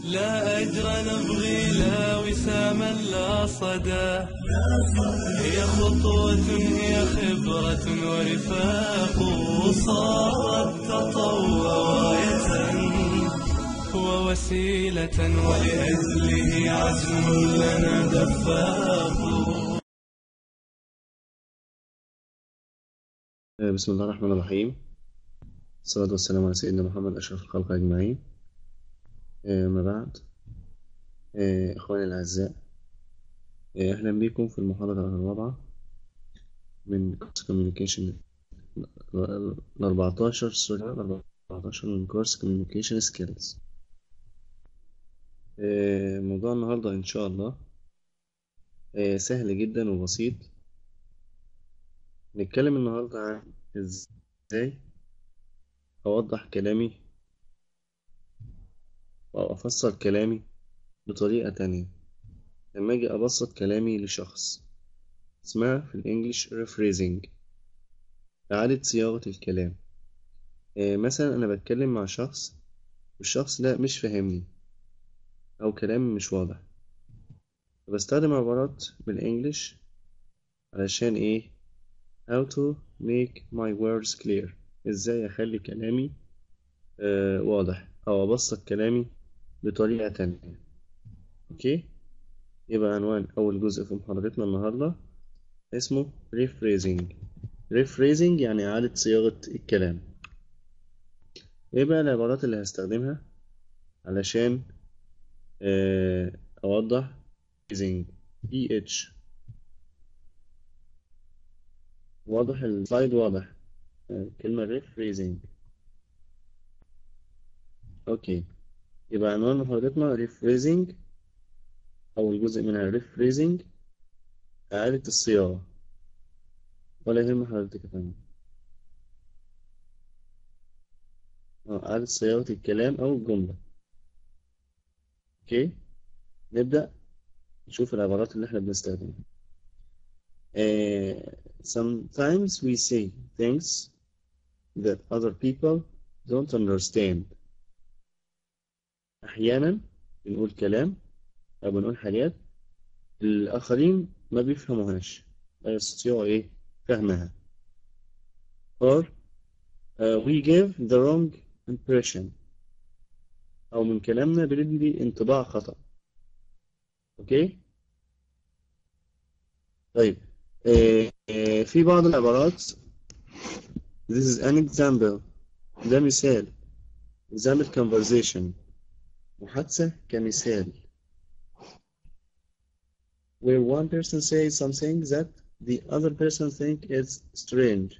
لا أجر نبغي لا وساما لا صدى هي خطوة هي خبرة ورفاق صارت تطوع راية ووسيلة ولأجله عزم لنا دفاق بسم الله الرحمن الرحيم الصلاة والسلام على سيدنا محمد أشرف الخلق أجمعين آه، أما بعد آه، إخواني الأعزاء آه، أهلا بكم في المحاضرة الرابعة من كورس كوميونيكيشن الأربعتاشر سوري الأربعتاشر من كورس كوميونيكيشن سكيلز موضوع النهاردة إن شاء الله سهل جدا وبسيط نتكلم النهاردة عن إزاي أوضح كلامي أو أفسر كلامي بطريقة تانية لما أجي أبسط كلامي لشخص اسمها في الإنجليش rephrasing إعادة صياغة الكلام آه، مثلا أنا بتكلم مع شخص والشخص ده مش فاهمني أو كلامي مش واضح فبستخدم عبارات بالإنجليش علشان إيه how to make my words clear إزاي أخلي كلامي آه واضح أو أبسط كلامي بطريقة تانية أوكي يبقى عنوان أول جزء في محاضرتنا النهاردة اسمه rephrasing rephrasing يعني إعادة صياغة الكلام إيه بقى العبارات اللي هستخدمها علشان آه أوضح rephrasing PH واضح السلايد واضح آه، كلمة rephrasing أوكي يبقى عنوان محاضرتنا rephrasing أول جزء منها rephrasing إعادة الصياغة ولا يهم حضرتك يا فندم آه، إعادة صياغة الكلام أو الجملة أوكي نبدأ نشوف العبارات اللي إحنا بنستخدمها آه، sometimes we say things that other people don't understand أحيانا بنقول كلام أو بنقول حاجات الآخرين ما بيفهموهاش لا يستطيعوا إيه فهمها or uh, we give the wrong impression أو من كلامنا بندي انطباع خطأ أوكي طيب آه، آه، في بعض العبارات this is an example ده مثال example conversation محادثة كمثال where one person says something that the other person think is strange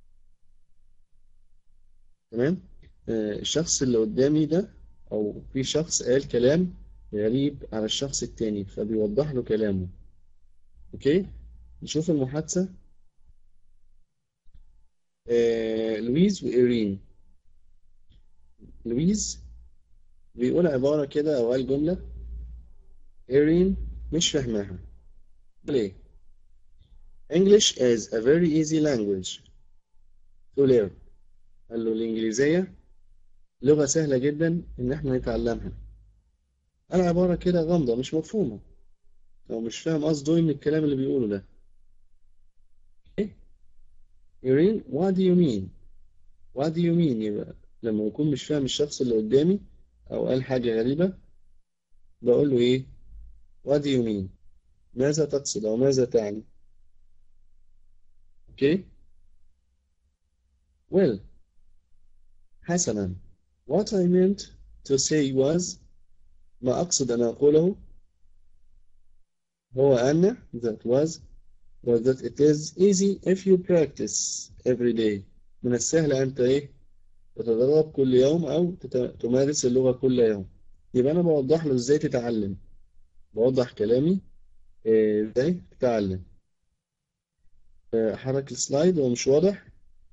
تمام آه، الشخص اللي قدامي ده أو في شخص قال كلام غريب على الشخص التاني فبيوضح له كلامه أوكي نشوف المحادثة آه، لويز وإيرين لويز بيقول عبارة كده أو قال جملة إيرين مش فاهماها ليه English is a very easy language to learn قال له الإنجليزية لغة سهلة جدا إن إحنا نتعلمها قال عبارة كده غامضة مش مفهومة أو مش فاهم قصده إيه من الكلام اللي بيقوله ده إيرين what do you mean what do you mean يبقى لما يكون مش فاهم الشخص اللي قدامي أو قال حاجة غريبة بقول له إيه what do you mean ماذا تقصد أو ماذا تعني أوكي well حسنا what I meant to say was ما أقصد أن أقوله هو أن that was was that it is easy if you practice every day من السهل أنت إيه تتدرب كل يوم أو تت- تمارس اللغة كل يوم يبقى أنا بوضح له إزاي تتعلم بوضح كلامي إيه، إزاي تتعلم آه، حرك السلايد هو مش واضح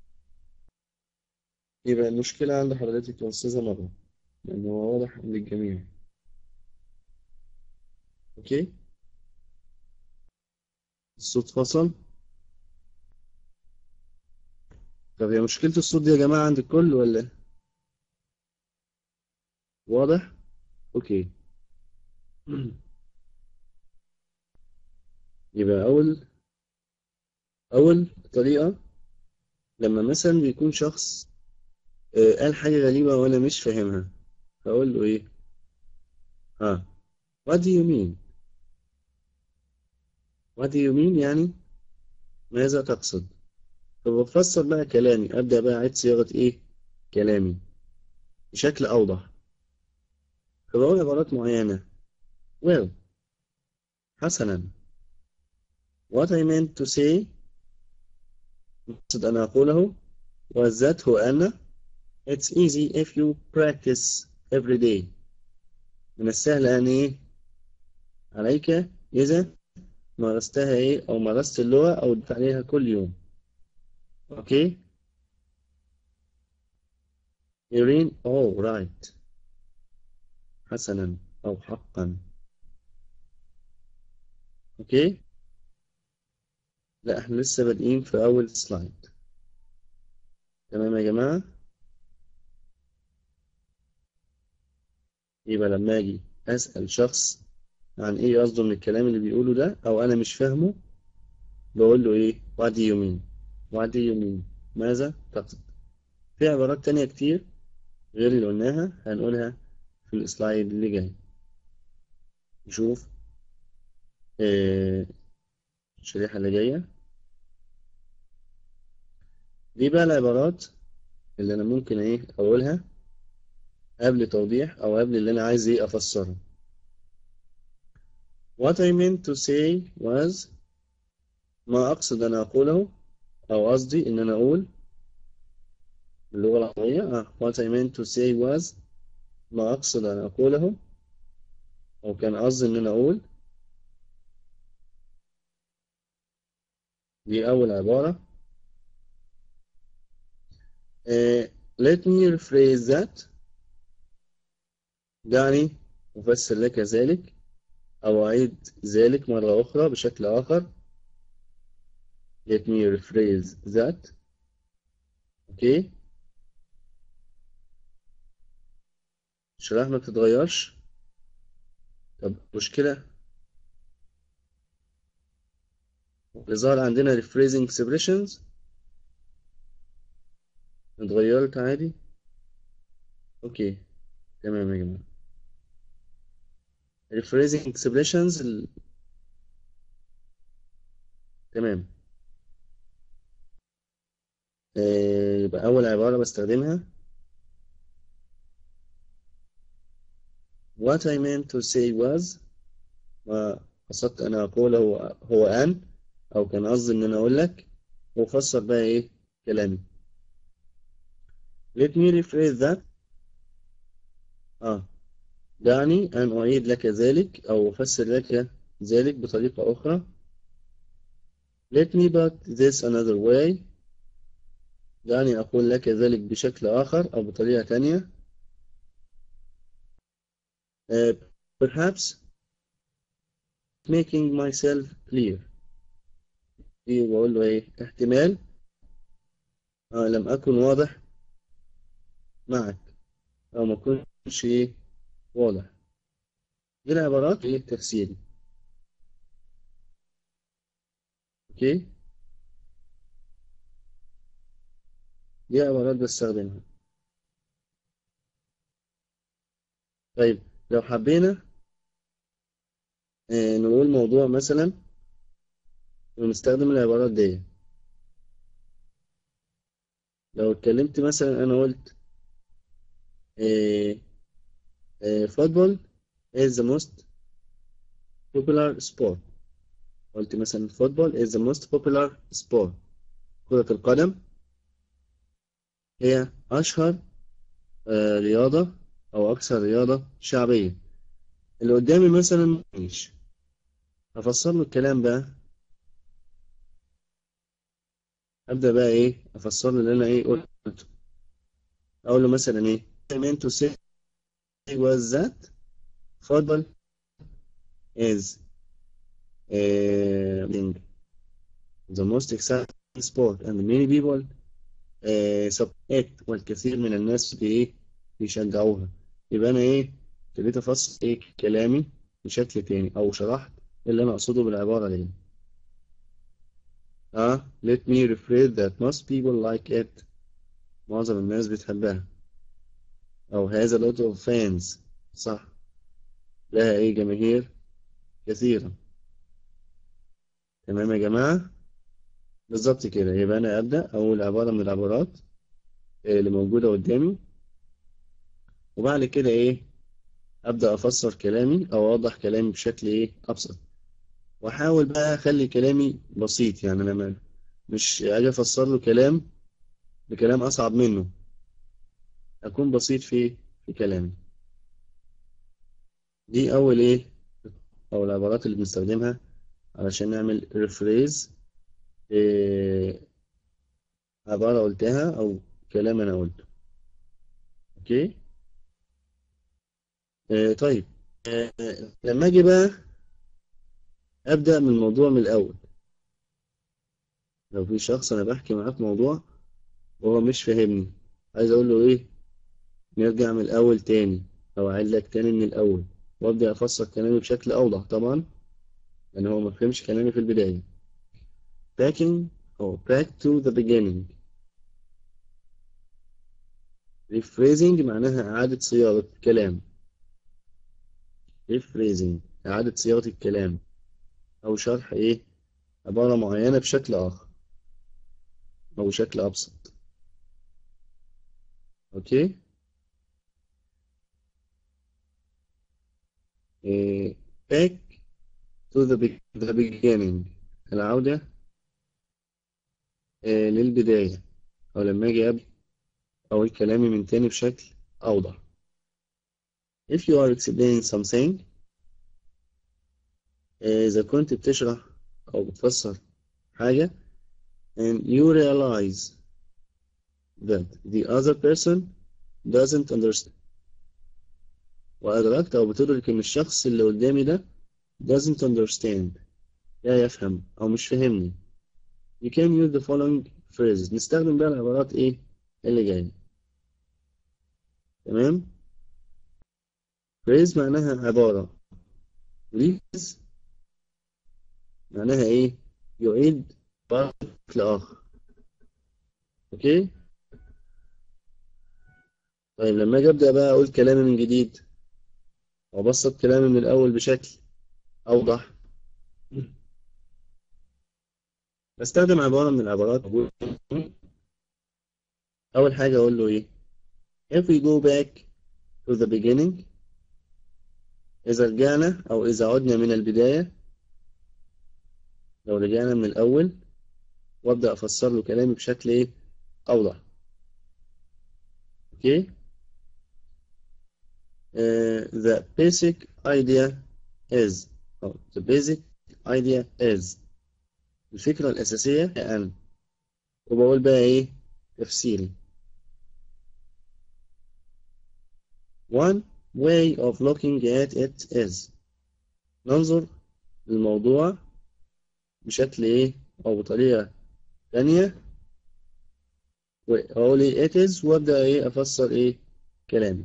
يبقى المشكلة عند حضرتك يا أستاذة مرة لأن هو واضح للجميع أوكي الصوت فصل طب هي مشكلة الصوت دي يا جماعة عند الكل ولا إيه؟ واضح؟ أوكي يبقى أول أول طريقة لما مثلا بيكون شخص آه، قال حاجة غريبة وأنا مش فاهمها هقول له إيه؟ ها What do you mean؟ What do you mean يعني ماذا تقصد؟ فبفسر بقى كلامي أبدأ بقى أعيد صياغة إيه؟ كلامي بشكل أوضح فبقول عبارات معينة Well حسنا What I meant to say أقصد أن أقوله was that هو أن It's easy if you practice every day من السهل أن إيه عليك إذا مارستها إيه أو مارست اللغة أو اديت عليها كل يوم أوكي إيرين أو رايت حسنا أو حقا أوكي لا احنا لسه بادئين في أول سلايد تمام يا جماعة يبقى لما أجي أسأل شخص عن إيه قصده من الكلام اللي بيقوله ده أو أنا مش فاهمه بقول له إيه what do you mean what do you mean ماذا تقصد في عبارات تانية كتير غير اللي قلناها هنقولها في السلايد اللي جاي نشوف آه، الشريحة اللي جاية دي بقى العبارات اللي أنا ممكن إيه أقولها قبل توضيح أو قبل اللي أنا عايز إيه أفسره What I meant to say was ما أقصد أن أقوله أو قصدي إن أنا أقول باللغة العربية آه. What I meant to say was ما أقصد أن أقوله أو كان قصدي إن أنا أقول دي أول عبارة آه. Let me rephrase that دعني أفسر لك ذلك أو أعيد ذلك مرة أخرى بشكل آخر Let me rephrase that أوكي الشرائح ما بتتغيرش طب مشكلة اللي ظهر عندنا rephrasing expressions اتغيرت عادي اوكي تمام يا جماعة rephrasing expressions ال... تمام آه، يبقى أول عبارة بستخدمها What I meant to say was ما قصدت أن أقوله هو أن أو كان قصدي إن أنا أقول لك وأفسر بقى إيه كلامي Let me rephrase that آه دعني أن أعيد لك ذلك أو أفسر لك ذلك بطريقة أخرى Let me put this another way دعني أقول لك ذلك بشكل آخر أو بطريقة تانية Uh, perhaps making myself clear دي بقول له ايه احتمال آه لم أكن واضح معك أو ما كنتش ايه واضح دي العبارات ايه تفسيري اوكي دي عبارات بستخدمها طيب لو حبينا آه، نقول موضوع مثلا ونستخدم العبارات دي لو اتكلمت مثلا انا قلت فوتبول is the most popular sport قلت مثلا football is the most popular sport كرة القدم هي أشهر آه، رياضة أو أكثر رياضة شعبية اللي قدامي مثلا مش هفسر له الكلام بقى أبدأ بقى إيه أفسر له اللي أنا إيه قلته أقول له مثلا إيه I meant to say was that football is uh, the most exciting sport and many people uh, support it والكثير من الناس بإيه بيشجعوها يبقى أنا إيه ابتديت أفسر إيه كلامي بشكل تاني أو شرحت اللي أنا أقصده بالعبارة دي اه let me rephrase that most people like it معظم الناس بتحبها أو has a lot of fans صح لها إيه جماهير كثيرة تمام يا جماعة بالظبط كده يبقى أنا أبدأ أول عبارة من العبارات اللي موجودة قدامي وبعد كده إيه أبدأ أفسر كلامي أو أوضح كلامي بشكل إيه أبسط وأحاول بقى أخلي كلامي بسيط يعني لما مش أجي أفسر له كلام بكلام أصعب منه أكون بسيط في في كلامي دي أول إيه أو العبارات اللي بنستخدمها علشان نعمل ريفريز إيه عبارة قلتها أو كلام أنا قلته أوكي إيه طيب إيه لما أجي بقى أبدأ من الموضوع من الأول لو في شخص أنا بحكي معاه في موضوع وهو مش فاهمني عايز أقول له إيه نرجع من الأول تاني أو أعيد لك تاني من الأول وأبدأ أفسر كلامي بشكل أوضح طبعا لأن هو ما فهمش كلامي في البداية backing أو back to the beginning rephrasing معناها إعادة صياغة الكلام rephrasing إعادة صياغة الكلام أو شرح إيه عبارة معينة بشكل آخر أو بشكل أبسط أوكي إيه back to the, be the beginning العودة إيه للبداية أو لما أجي أبدأ أقول كلامي من تاني بشكل أوضح if you are explaining something إذا كنت بتشرح أو بتفسر حاجة and you realize that the other person doesn't understand وأدركت أو بتدرك إن الشخص اللي قدامي ده doesn't understand لا يفهم أو مش فاهمني you can use the following phrases نستخدم بقى العبارات إيه اللي جاية تمام phrase معناها عبارة please معناها إيه يعيد بشكل آخر أوكي طيب لما أجي أبدأ بقى أقول كلامي من جديد وأبسط كلامي من الأول بشكل أوضح بستخدم عبارة من العبارات أول حاجة أقول له إيه if we go back to the beginning إذا رجعنا أو إذا عدنا من البداية لو رجعنا من الأول وأبدأ أفسر له كلامي بشكل إيه أوضح أوكي uh, the basic idea is oh, the basic idea is الفكرة الأساسية هي أنا وبقول بقى إيه تفسيري one way of looking at it is ننظر للموضوع بشكل إيه أو بطريقة تانية وأقول إيه it is وأبدأ إيه أفسر إيه كلامي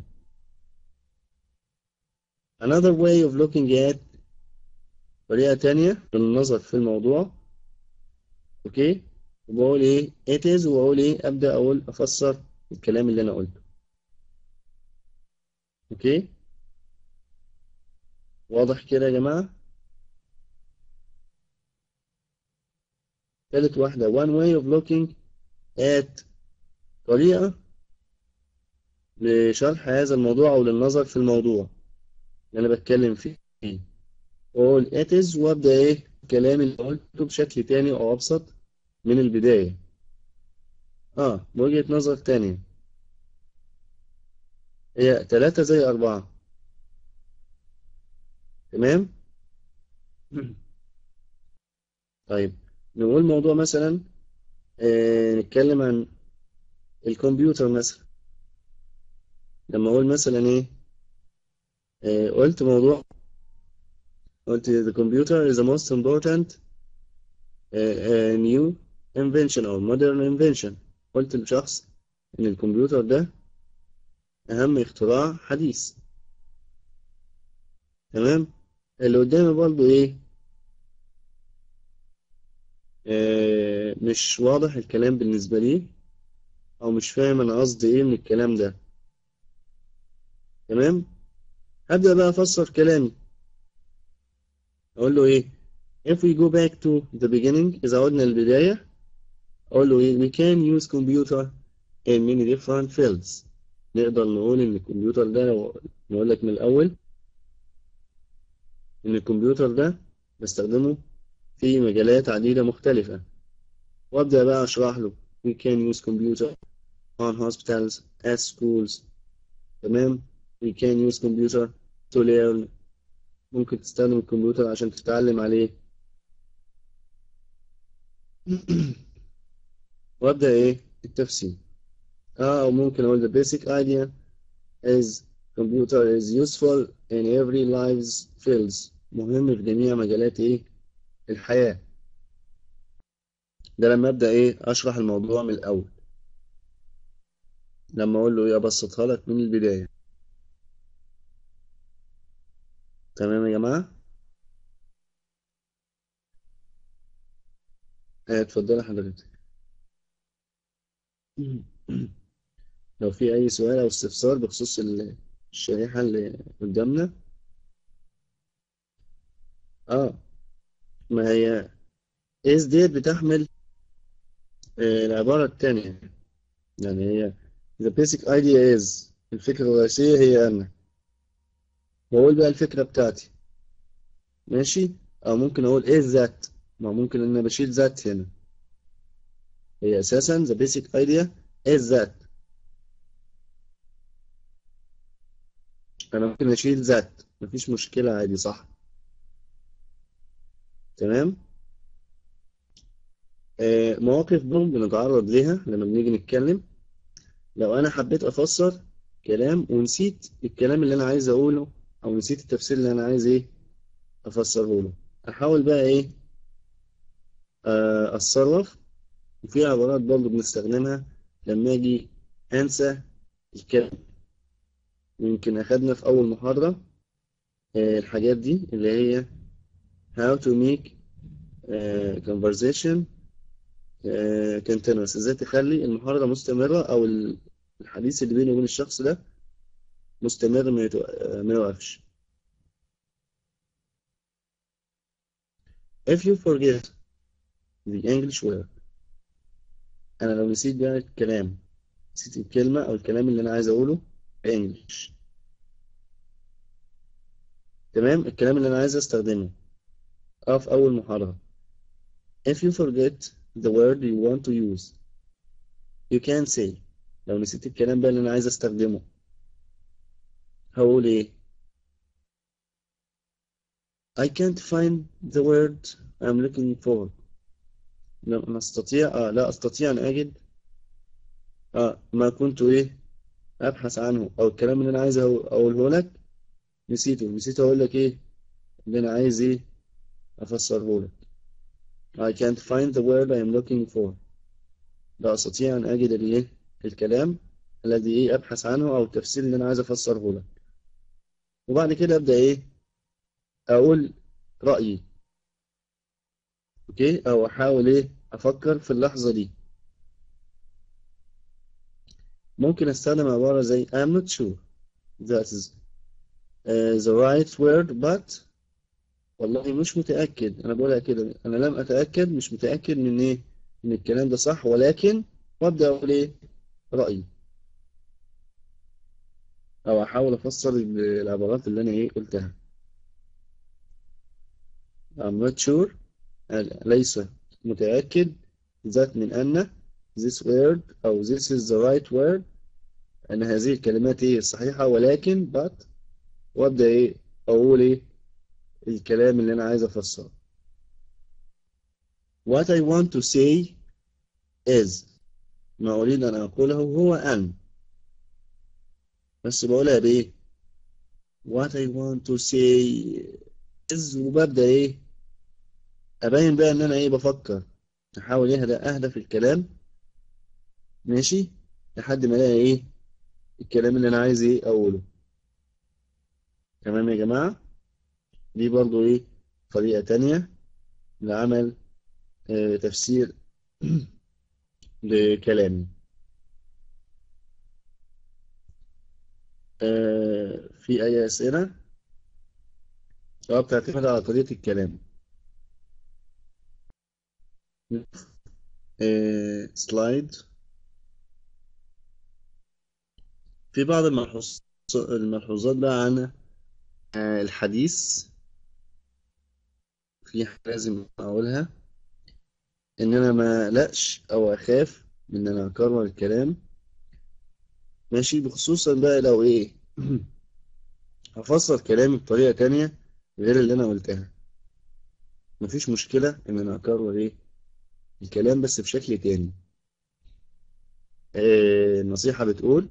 another way of looking at طريقة تانية للنظر في الموضوع اوكي وبقول ايه it is واقول ايه ابدا اقول افسر الكلام اللي انا قلته اوكي واضح كده يا جماعه ثالث واحده one way of looking at طريقه لشرح هذا الموضوع او للنظر في الموضوع اللي انا بتكلم فيه واقول it is وابدا ايه الكلام اللي قلته بشكل تاني او ابسط من البداية اه بوجهة نظر تانية هي تلاتة زي أربعة تمام طيب نقول موضوع مثلا آه نتكلم عن الكمبيوتر مثلا لما أقول مثلا إيه آه قلت موضوع قلت the computer is the most important uh, uh, new invention أو modern invention قلت لشخص إن الكمبيوتر ده أهم اختراع حديث تمام اللي قدامي برضو ايه آه مش واضح الكلام بالنسبة لي او مش فاهم انا قصدي ايه من الكلام ده تمام هبدأ بقى افسر كلامي اقول له ايه if we go back to the beginning اذا عدنا للبداية اقول له ايه we can use computer in many different fields نقدر نقول ان الكمبيوتر ده لو نقول لك من الاول ان الكمبيوتر ده بستخدمه في مجالات عديدة مختلفة وابدأ بقى اشرح له we can use computer on hospitals at schools تمام we can use computer to learn ممكن تستخدم الكمبيوتر عشان تتعلم عليه وابدأ ايه التفسير اه او ممكن اقول the basic idea is computer is useful in every lives fields مهم في جميع مجالات ايه الحياة ده لما ابدأ ايه اشرح الموضوع من الاول لما اقول له ايه ابسطها لك من البداية تمام يا جماعة آه، اتفضل حضرتك لو في أي سؤال أو استفسار بخصوص ال- الشريحة اللي قدامنا اه ما هي is ديت بتحمل آه، العبارة التانية يعني هي the basic idea is الفكرة الرئيسية هي أنا وأقول بقى الفكرة بتاعتي ماشي أو ممكن أقول إيه ذات ما ممكن إن أنا بشيل ذات هنا هي أساسا the basic idea is that أنا ممكن أشيل ذات مفيش مشكلة عادي صح تمام آه، مواقف برضه بنتعرض ليها لما بنيجي نتكلم لو أنا حبيت أفسر كلام ونسيت الكلام اللي أنا عايز أقوله أو نسيت التفسير اللي أنا عايز إيه أفسره له أحاول بقى إيه آه، أتصرف وفي عبارات برضه بنستخدمها لما أجي أنسى الكلام يمكن أخدنا في أول محاضرة آه، الحاجات دي اللي هي how to make آه، conversation آه، continuous ازاي تخلي المحاضرة مستمرة أو ال- الحديث اللي بيني وبين الشخص ده مستمر ما يتو- آه، ما يوقفش if you forget the English word أنا لو نسيت بقى الكلام نسيت الكلمة أو الكلام اللي أنا عايز أقوله English تمام الكلام اللي أنا عايز أستخدمه أه في أول محاضرة if you forget the word you want to use you can say لو نسيت الكلام بقى اللي أنا عايز أستخدمه هقول إيه I can't find the word I'm looking for لا أستطيع آه لا أستطيع أن أجد آه ما كنت إيه أبحث عنه أو الكلام اللي أنا عايز أقو- أقوله لك نسيته نسيت أقول لك إيه اللي أنا عايز إيه أفسره لك I can't find the word I'm looking for لا أستطيع أن أجد الإيه الكلام الذي إيه أبحث عنه أو التفسير اللي أنا عايز أفسره لك وبعد كده أبدأ إيه أقول رأيي أوكي أو أحاول إيه أفكر في اللحظة دي ممكن أستخدم عبارة زي I'm not sure that is uh, the right word but والله مش متأكد أنا بقولها كده أنا لم أتأكد مش متأكد من إيه من الكلام ده صح ولكن وأبدأ أقول إيه رأيي أو أحاول أفسر ال- العبارات اللي أنا إيه قلتها I'm not sure أنا ليس متأكد ذات من أن this word أو this is the right word أن هذه الكلمات إيه الصحيحة ولكن but وأبدأ إيه أقول إيه الكلام اللي أنا عايز أفسره What I want to say is ما أريد أن أقوله هو أن بس بقولها بإيه What I want to say is وببدأ إيه أبين بقى إن أنا إيه بفكر أحاول إيه أهدى في الكلام ماشي لحد ما ألاقي إيه الكلام اللي أنا عايز إيه أقوله تمام يا جماعة دي برضو ايه طريقة تانية لعمل آه تفسير لكلامي آه في أي أسئلة؟ اه بتعتمد على طريقة الكلام آه سلايد في بعض الملحوظ- الملحوظات بقى عن آه الحديث في حاجة لازم أقولها إن أنا ما أقلقش أو أخاف من إن أنا أكرر الكلام ماشي بخصوصا بقى لو إيه هفسر كلامي بطريقة تانية غير اللي أنا قلتها مفيش مشكلة إن أنا أكرر إيه الكلام بس بشكل تاني آه النصيحة بتقول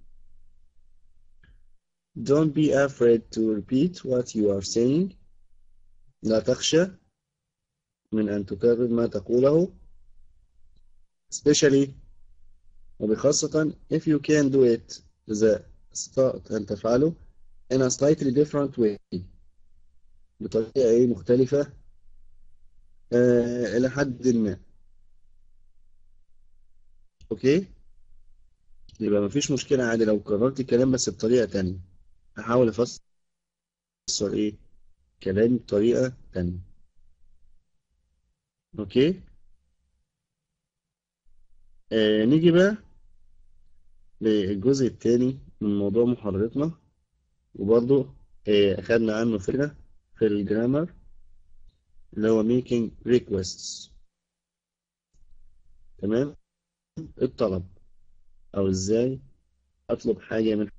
Don't be afraid to repeat what you are saying لا تخشى من أن تكرر ما تقوله especially وبخاصة if you can do it إذا استطعت أن تفعله in a slightly different way بطريقة إيه مختلفة آه إلى حد ما أوكي يبقى مفيش مشكلة عادي لو كررت الكلام بس بطريقة تانية أحاول أفسر إيه كلامي بطريقة تانية أوكي آه نيجي بقى للجزء الثاني من موضوع محاضرتنا وبرضه آه أخدنا عنه فكرة في الجرامر اللي هو making requests تمام الطلب أو إزاي أطلب حاجة من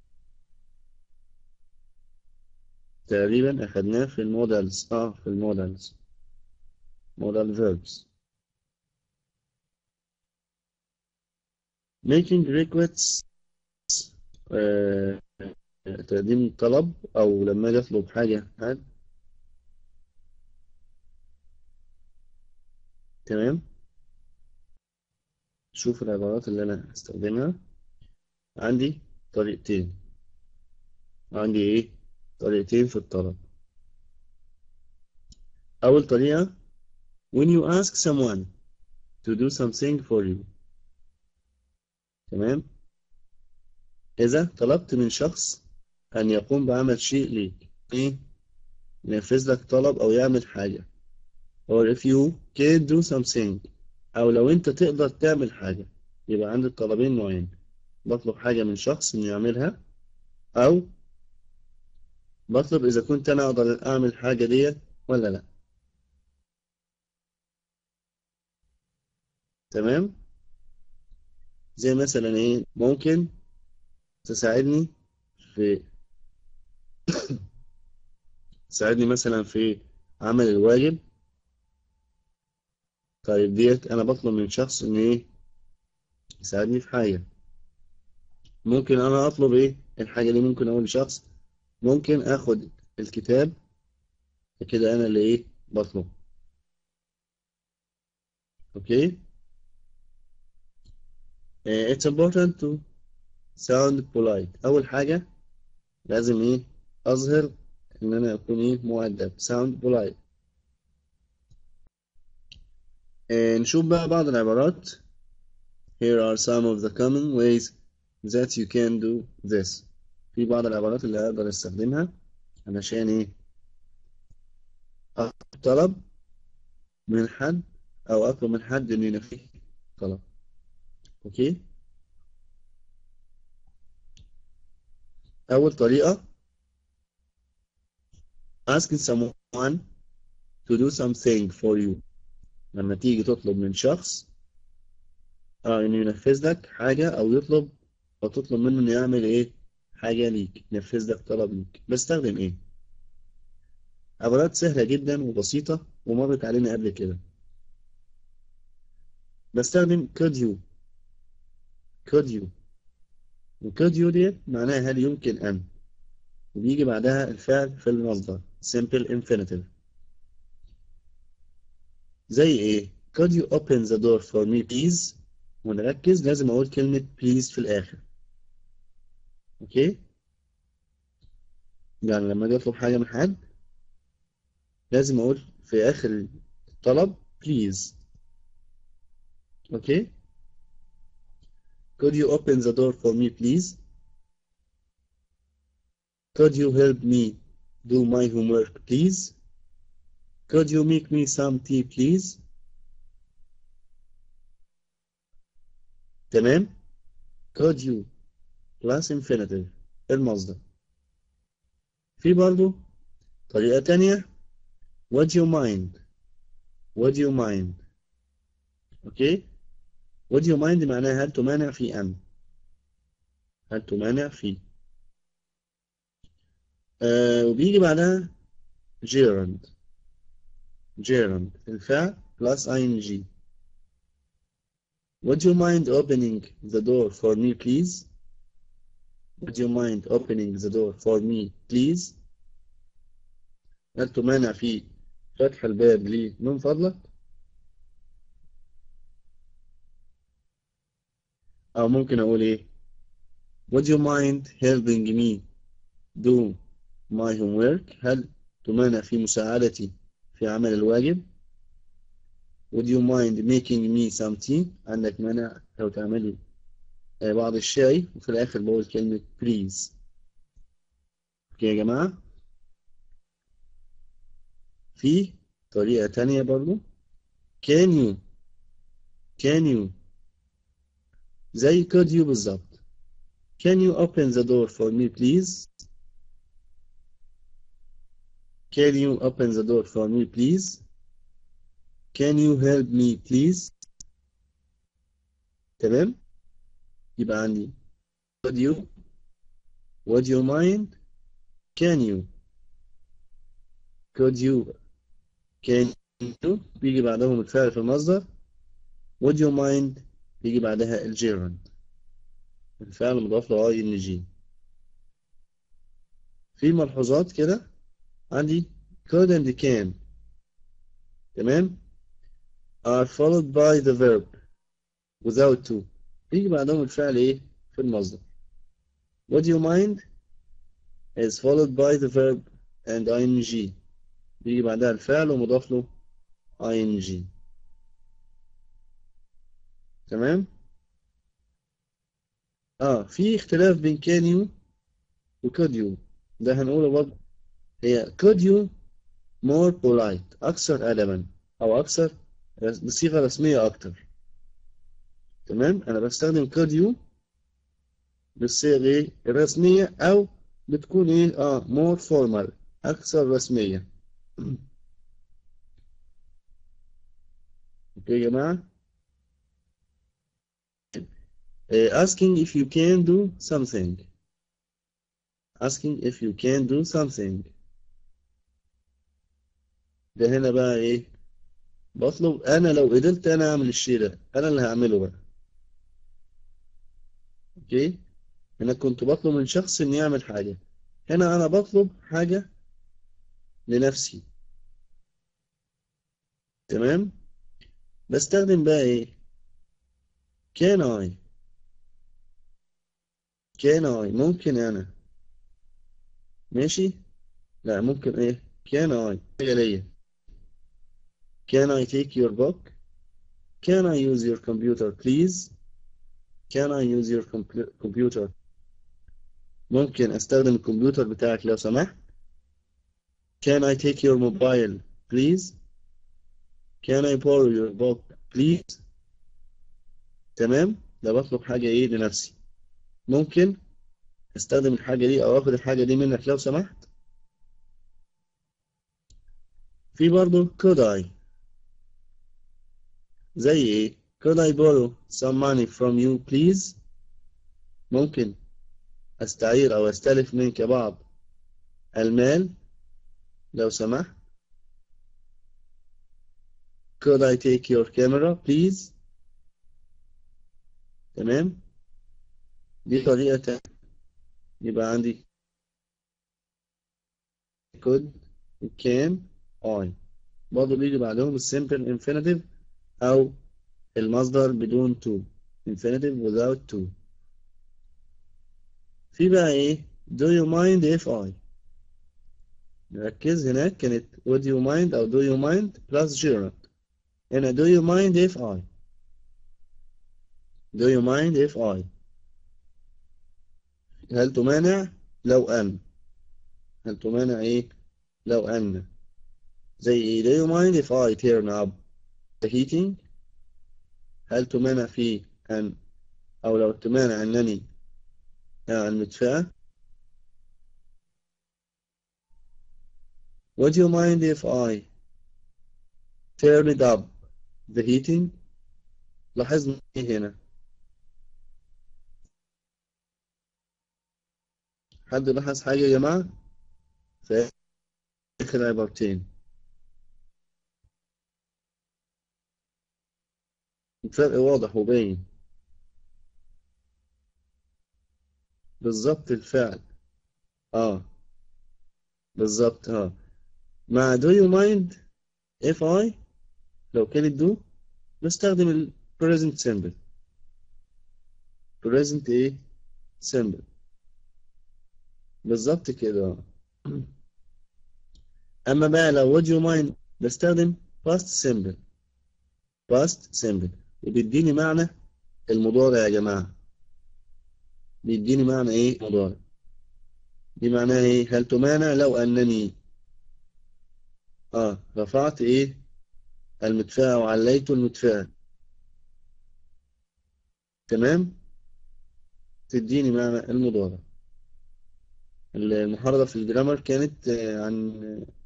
تقريبا أخدناه في المودلز آه في المودلز modal verbs making requests آه تقديم طلب أو لما أجي أطلب حاجة حد تمام شوف العبارات اللي أنا هستخدمها عندي طريقتين عندي إيه طريقتين في الطلب أول طريقة when you ask someone to do something for you تمام إذا طلبت من شخص أن يقوم بعمل شيء ليك إيه ينفذ لك طلب أو يعمل حاجة or if you can do something أو لو أنت تقدر تعمل حاجة يبقى عندي الطلبين نوعين بطلب حاجة من شخص إنه يعملها أو بطلب إذا كنت أنا أقدر أعمل حاجة ديت ولا لأ تمام زي مثلا إيه ممكن تساعدني في تساعدني مثلا في عمل الواجب طيب ديت أنا بطلب من شخص إن إيه يساعدني في حاجة ممكن أنا أطلب إيه الحاجة دي ممكن أقول لشخص ممكن آخد الكتاب كده أنا اللي إيه بطلب أوكي Uh, it's important to sound polite أول حاجة لازم إيه أظهر إن أنا أكون إيه مؤدب sound polite uh, نشوف بقى بعض العبارات here are some of the common ways that you can do this في بعض العبارات اللي أقدر أستخدمها علشان إيه أطلب طلب من حد أو أطلب من حد إنه ينفذ طلب أوكي أول طريقة asking someone to do something for you لما تيجي تطلب من شخص اه انه ينفذ لك حاجة او يطلب او تطلب منه انه يعمل ايه حاجة ليك ينفذ لك طلب ليك بستخدم ايه عبارات سهلة جدا وبسيطة ومرت علينا قبل كده بستخدم could you could you وcould you ديت معناها هل يمكن أن وبيجي بعدها الفعل في المصدر simple infinitive زي ايه could you open the door for me please ونركز لازم اقول كلمة please في الاخر اوكي يعني لما اجي اطلب حاجة من حد لازم أقول في آخر الطلب please okay could you open the door for me please could you help me do my homework please could you make me some tea please تمام could you plus infinitive المصدر في برضو طريقة تانية would you mind would you mind اوكي would you mind معناها هل تمانع في أم هل تمانع في آه وبيجي بعدها gerund gerund الفعل plus ing would you mind opening the door for me please would you mind opening the door for me please هل تمانع في فتح الباب لي من فضلك أو ممكن أقول إيه would you mind helping me do my homework هل تمانع في مساعدتي في عمل الواجب would you mind making me some tea عندك مانع لو تعملي بعض الشاي وفي الآخر بقول كلمة please اوكي يا جماعة في طريقة تانية برضو can you can you زي could you بالظبط can you open the door for me please can you open the door for me please can you help me please تمام يبقى عندي would you would you mind can you could you can you بيجي بعدهم الفعل في المصدر would you mind بيجي بعدها الجيرند الفعل مضاف له اي ان جي في ملحوظات كده عندي could and can تمام are followed by the verb without to بيجي بعدهم الفعل ايه في المصدر would you mind is followed by the verb and ing بيجي بعدها الفعل ومضاف له ing تمام اه في اختلاف بين can you و could you ده هنقوله برضه هي could you more polite أكثر أدبا أو أكثر بصيغة رسمية أكتر تمام أنا بستخدم could you بالصيغة الرسمية أو بتكون إيه آه more formal أكثر رسمية أوكي يا جماعة asking if you can do something asking if you can do something ده هنا بقى ايه بطلب انا لو قدرت انا اعمل الشيء ده انا اللي هعمله بقى اوكي هنا كنت بطلب من شخص ان يعمل حاجة هنا انا بطلب حاجة لنفسي تمام بستخدم بقى ايه can I can I ممكن انا ماشي لا ممكن ايه can I حاجة ليا Can I take your book? Can I use your computer please? Can I use your computer? ممكن استخدم الكمبيوتر بتاعك لو سمحت Can I take your mobile please? Can I borrow your book please? تمام ده بطلب حاجة ايه لنفسي ممكن استخدم الحاجة دي او اخد الحاجة دي منك لو سمحت في برضه could I زي ايه could I borrow some money from you please ممكن استعير او استلف منك بعض المال لو سمحت could I take your camera please تمام دي طريقة تانية يبقى عندي could can I برضه بيجي بعدهم السمبل infinitive أو المصدر بدون to infinitive without to في بقى إيه do you mind if I ركز هناك كانت would you mind أو do you mind plus gerund هنا do you mind if I do you mind if I هل تمانع لو أن هل تمانع إيه لو أن زي إيه do you mind if I turn up the heating هل تمانع في أن أو لو تمانع أنني المدفأة Would you mind if I turned up the heating لاحظنا ايه هنا حد لاحظ حاجة يا جماعة في آخر عبارتين الفرق واضح وباين بالظبط الفعل اه بالظبط اه مع do you mind if I لو كانت do بستخدم ال present simple present ايه simple بالظبط كده اما بقى لو would you mind بستخدم past simple past simple وبيديني معنى المضارع يا جماعة بيديني معنى ايه مضارع دي معناها ايه هل تمانع لو انني اه رفعت ايه المدفأة وعليت المدفأة تمام تديني معنى المضارع المحاضرة في الجرامر كانت عن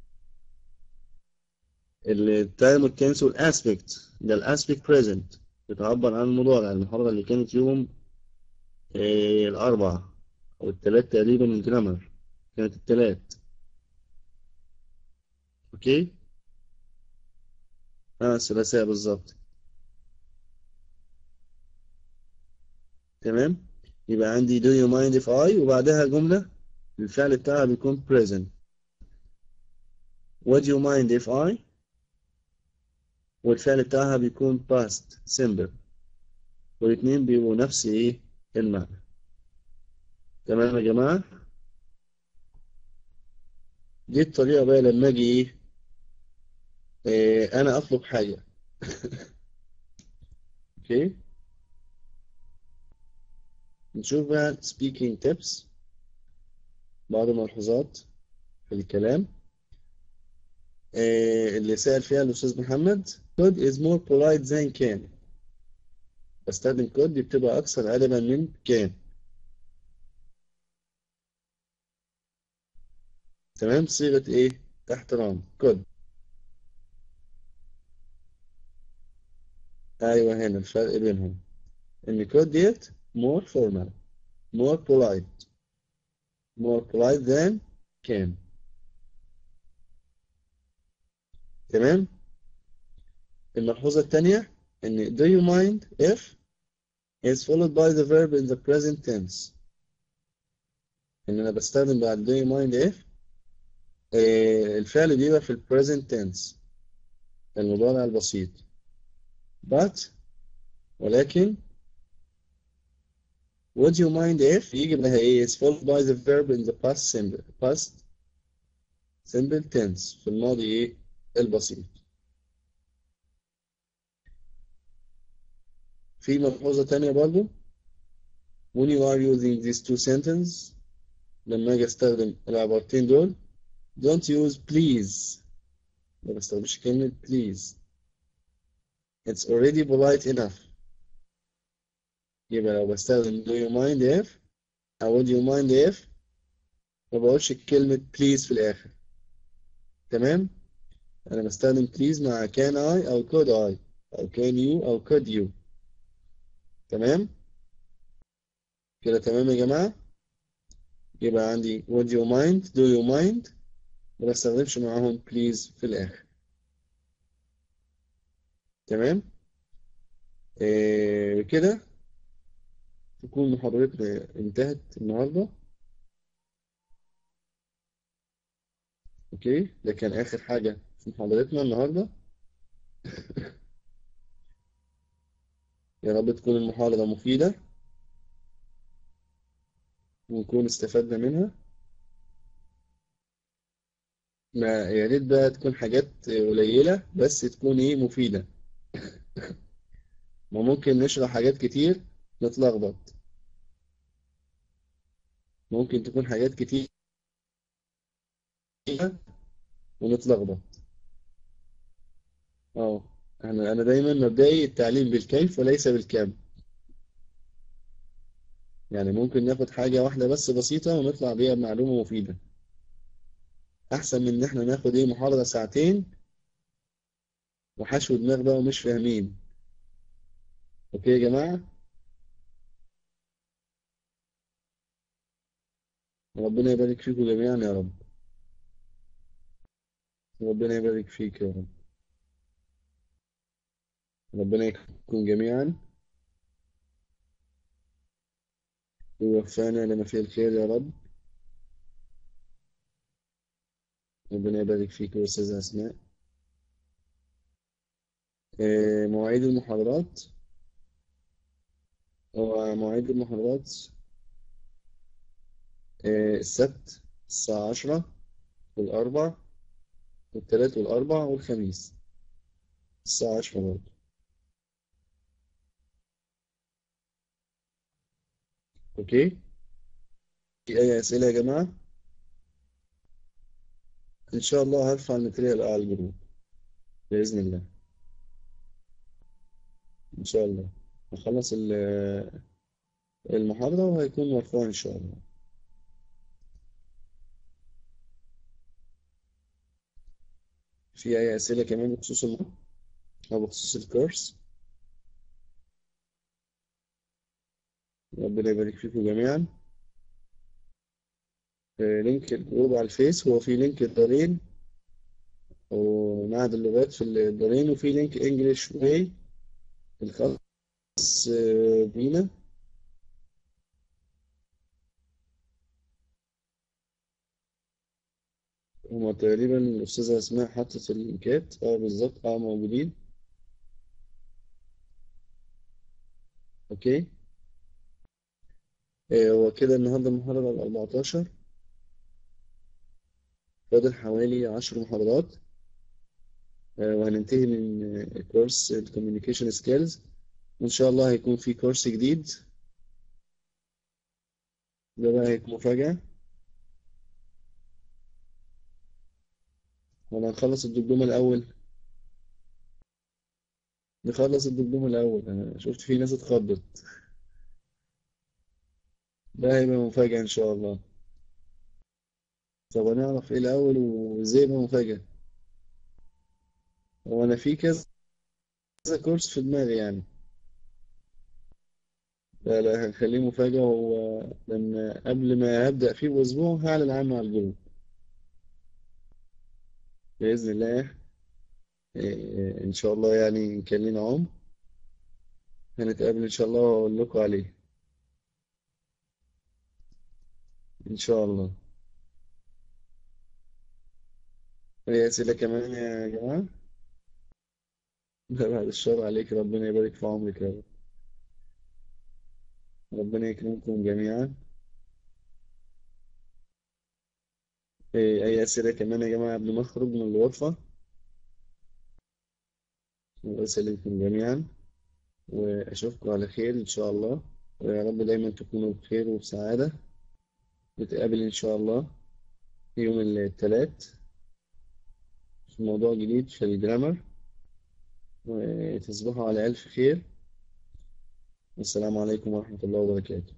التايم والتنس والاسبكت ده الاسبكت بريزنت بتعبر عن المضارع المحاضرة اللي كانت يوم الأربعة أو التلات تقريبا الجرامر كانت التلات أوكي اه الثلاثاء بالظبط تمام يبقى عندي do you mind if I وبعدها جملة الفعل بتاعها بيكون present would you mind if I والفعل بتاعها بيكون past simple والاتنين بيبقوا نفس ايه المعنى تمام يا جماعة دي الطريقة بقى لما اجي ايه إيه انا اطلب حاجة اوكي نشوف بقى speaking tips بعض الملحوظات في الكلام إيه اللي سأل فيها الأستاذ محمد could is more polite than can بستخدم could دي بتبقى أكثر أدبا من can تمام صيغة إيه احترام could أيوة هنا الفرق بينهم إن could ديت more formal more polite more polite than can تمام الملحوظة الثانية إن do you mind if is followed by the verb in the present tense إن أنا بستخدم بعد do you mind if آه الفعل بيبقى في ال present tense المضارع البسيط but ولكن would you mind if يجي لها ايه is followed by the verb in the past simple past simple tense في الماضي ايه البسيط في ملحوظة تانية برضو when you are using these two sentences لما اجي استخدم العبارتين دول don't use please ما بستخدمش كلمة please it's already polite enough يبقى لو بستخدم do you mind if أو would you mind if ما بقولش كلمة please في الآخر تمام أنا بستخدم please مع can I أو could I أو can you أو could you تمام كده تمام يا جماعة يبقى عندي would you mind do you mind ما بستخدمش معاهم please في الآخر تمام إيه كده تكون محاضرتنا انتهت النهاردة اوكي ده كان اخر حاجة في محاضرتنا النهاردة يا رب تكون المحاضرة مفيدة ونكون استفدنا منها ما يا ريت بقى تكون حاجات قليلة بس تكون ايه مفيدة ما ممكن نشرح حاجات كتير نتلخبط ممكن تكون حاجات كتير ونتلخبط اه انا انا دايما مبدئي التعليم بالكيف وليس بالكم يعني ممكن ناخد حاجة واحدة بس بسيطة ونطلع بيها بمعلومة مفيدة احسن من ان احنا ناخد ايه محاضرة ساعتين وحشو دماغ بقى ومش فاهمين اوكي يا جماعة ربنا يبارك فيكم جميعا يا رب ربنا يبارك فيك يا رب ربنا يكرمكم جميعا ويوفقنا لما فيه الخير يا رب ربنا يبارك فيك يا أستاذة أسماء آه، مواعيد المحاضرات هو مواعيد المحاضرات آه، السبت الساعة عشرة والأربع والتلات والأربع والخميس الساعة عشرة برضه أوكي في أي أسئلة يا جماعة إن شاء الله هرفع الماتريال على الجروب بإذن الله إن شاء الله هخلص ال- المحاضرة وهيكون مرفوع إن شاء الله في أي أسئلة كمان بخصوص المحاضرة أو بخصوص الكورس ربنا يبارك فيكم جميعا آه، لينك الجروب على الفيس هو في لينك الدارين ومعهد اللغات في الدارين وفي لينك انجلش واي الخاص آه، بينا هما تقريبا الأستاذة أسماء حطت اللينكات اه بالظبط اه موجودين اوكي آه، هو كده النهارده المحاضرة ال 14 فاضل حوالي 10 محاضرات آه، وهننتهي من آه، كورس الكوميونيكيشن سكيلز وإن شاء الله هيكون في كورس جديد ده بقى هيكون مفاجأة ولا هنخلص الدبلوم الأول نخلص الدبلوم الأول أنا شفت في ناس اتخضت ده هيبقى مفاجأة إن شاء الله طب هنعرف إيه الأول وإزاي يبقى مفاجأة هو أنا في كذا كورس في دماغي يعني لا لا هنخليه مفاجأة هو لما قبل ما أبدأ فيه بأسبوع هعلن عنه على الجروب بإذن الله إيه، إن شاء الله يعني إن كان لنا عمر هنتقابل إن شاء الله وأقول لكم عليه إن شاء الله أي أسئلة كمان يا جماعة لا بعد الشر عليك ربنا يبارك في عمرك يا رب ربنا يكرمكم جميعا إيه، أي أسئلة كمان يا جماعة قبل ما أخرج من الغرفة الله يسلمكم جميعا وأشوفكم على خير إن شاء الله ويا رب دايما تكونوا بخير وبسعادة نتقابل إن شاء الله يوم الثلاث في موضوع جديد في الجرامر وتصبحوا على ألف خير والسلام عليكم ورحمة الله وبركاته